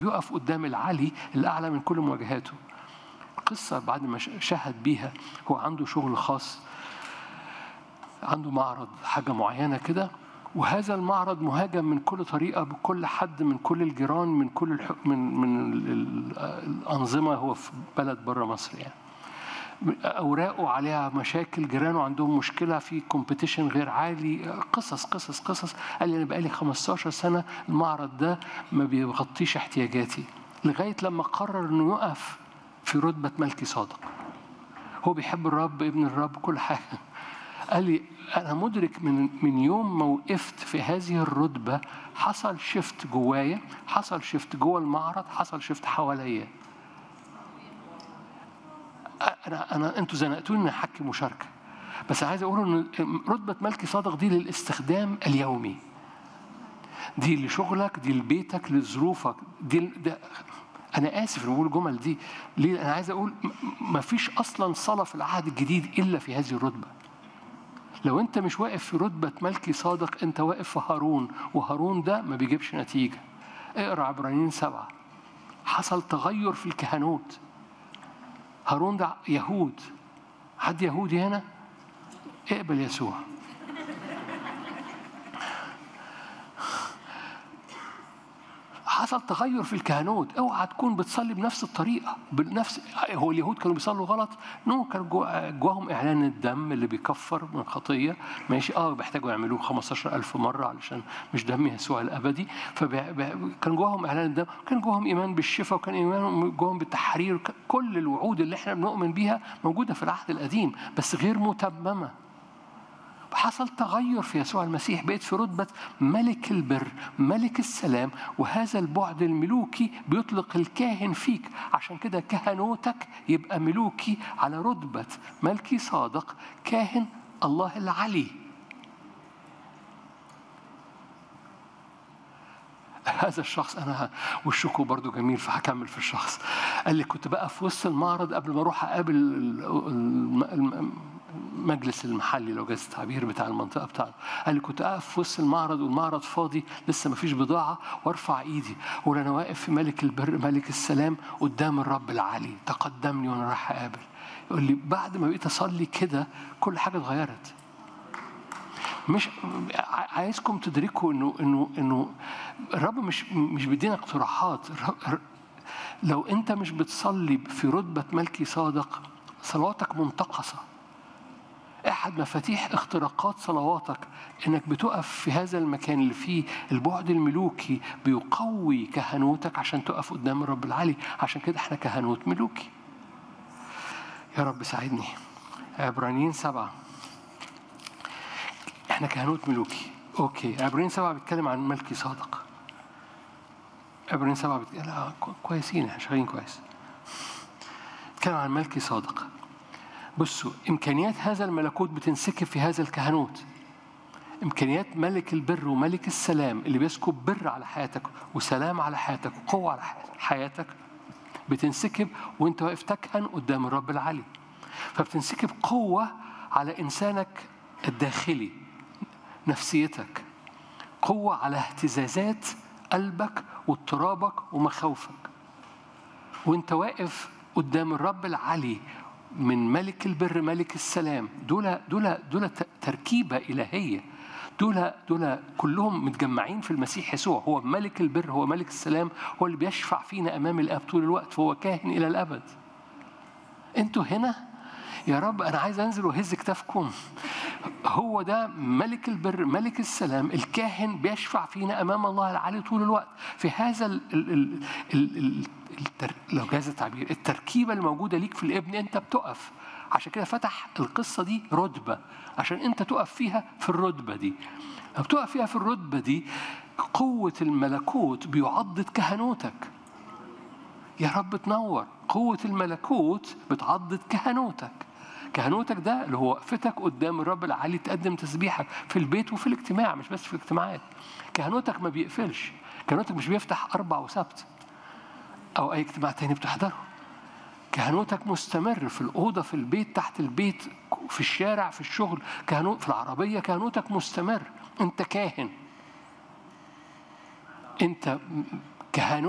يقف قدام العلي الأعلى من كل مواجهاته قصة بعد ما شهد بيها هو عنده شغل خاص عنده معرض حاجة معينة كده وهذا المعرض مهاجم من كل طريقة بكل حد من كل الجيران من كل الح... من من ال... ال... الأنظمة هو في بلد بره مصر يعني أوراقه عليها مشاكل جيرانه عندهم مشكلة في كومبيتيشن غير عالي قصص قصص قصص قال لي أنا بقالي 15 سنة المعرض ده ما بيغطيش احتياجاتي لغاية لما قرر إنه يقف في رتبة ملكي صادق هو بيحب الرب ابن الرب كل حاجة قال لي أنا مدرك من من يوم ما وقفت في هذه الرتبة حصل شفت جوايا حصل شفت جوه المعرض حصل شفت حواليا انا انا انتوا زنقتوني احكي مشاركه بس عايز اقول ان رتبه ملكي صادق دي للاستخدام اليومي دي لشغلك دي لبيتك لظروفك دي ده انا اسف ان بقول الجمل دي ليه انا عايز اقول ما فيش اصلا صلاه في العهد الجديد الا في هذه الرتبه لو انت مش واقف في رتبه ملكي صادق انت واقف في هارون وهارون ده ما بيجيبش نتيجه اقرا عبرانيين سبعه حصل تغير في الكهنوت هارون ده يهود حد يهودي هنا اقبل يسوع حصل تغير في الكهنوت اوعى تكون بتصلي بنفس الطريقه بنفس هو اليهود كانوا بيصلوا غلط نو كان جواهم اعلان الدم اللي بيكفر من خطيه ماشي اه بيحتاجوا يعملوه 15000 مره علشان مش دم يسوع الابدي فكان جواهم اعلان الدم كان جواهم ايمان بالشفاء وكان ايمان جواهم بالتحرير كل الوعود اللي احنا بنؤمن بيها موجوده في العهد القديم بس غير متممه حصل تغير في يسوع المسيح بقيت في رتبة ملك البر ملك السلام وهذا البعد الملوكي بيطلق الكاهن فيك عشان كده كهنوتك يبقى ملوكي على رتبة ملكي صادق كاهن الله العلي هذا الشخص انا وشكه برضو جميل فهكمل في الشخص قال لي كنت بقى في وسط المعرض قبل ما اروح اقابل المجلس المحلي لو جاز التعبير بتاع المنطقه بتاعته قال لي كنت اقف في وسط المعرض والمعرض فاضي لسه ما فيش بضاعه وارفع ايدي واقول انا واقف في ملك البر ملك السلام قدام الرب العلي تقدمني وانا رايح اقابل يقول لي بعد ما بقيت اصلي كده كل حاجه اتغيرت مش عايزكم تدركوا انه انه انه الرب مش مش بيدينا اقتراحات لو انت مش بتصلي في رتبه ملكي صادق صلواتك منتقصه احد مفاتيح اختراقات صلواتك انك بتقف في هذا المكان اللي فيه البعد الملوكي بيقوي كهنوتك عشان تقف قدام الرب العلي عشان كده احنا كهنوت ملوكي يا رب ساعدني عبرانيين سبعه احنا كهنوت ملوكي اوكي عبرين سبعة بيتكلم عن ملكي صادق عبرين سبعة بيتكلم لا كويسين احنا شغالين كويس بيتكلم عن ملكي صادق بصوا امكانيات هذا الملكوت بتنسكب في هذا الكهنوت امكانيات ملك البر وملك السلام اللي بيسكب بر على حياتك وسلام على حياتك وقوه على حياتك بتنسكب وانت واقف تكهن قدام الرب العلي فبتنسكب قوه على انسانك الداخلي نفسيتك قوة على اهتزازات قلبك واضطرابك ومخاوفك وانت واقف قدام الرب العلي من ملك البر ملك السلام دول دول دول تركيبة إلهية دول دول كلهم متجمعين في المسيح يسوع هو ملك البر هو ملك السلام هو اللي بيشفع فينا أمام الآب طول الوقت فهو كاهن إلى الأبد انتوا هنا يا رب أنا عايز أنزل وأهز كتافكم هو ده ملك البر ملك السلام الكاهن بيشفع فينا امام الله العلي طول الوقت في هذا ال ال ال ال ال التر... لو جاز التعبير التركيبه اللي موجوده ليك في الابن انت بتقف عشان كده فتح القصه دي رتبه عشان انت تقف فيها في الرتبه دي لما بتقف فيها في الرتبه دي قوه الملكوت بيعضد كهنوتك يا رب تنور قوه الملكوت بتعضد كهنوتك كهنوتك ده اللي هو وقفتك قدام الرب العالي تقدم تسبيحك في البيت وفي الاجتماع مش بس في الاجتماعات كهنوتك ما بيقفلش كهنوتك مش بيفتح أربع وسبت أو أي اجتماع تاني بتحضره كهنوتك مستمر في الأوضة في البيت تحت البيت في الشارع في الشغل كهنوت في العربية كهنوتك مستمر أنت كاهن أنت كهنوت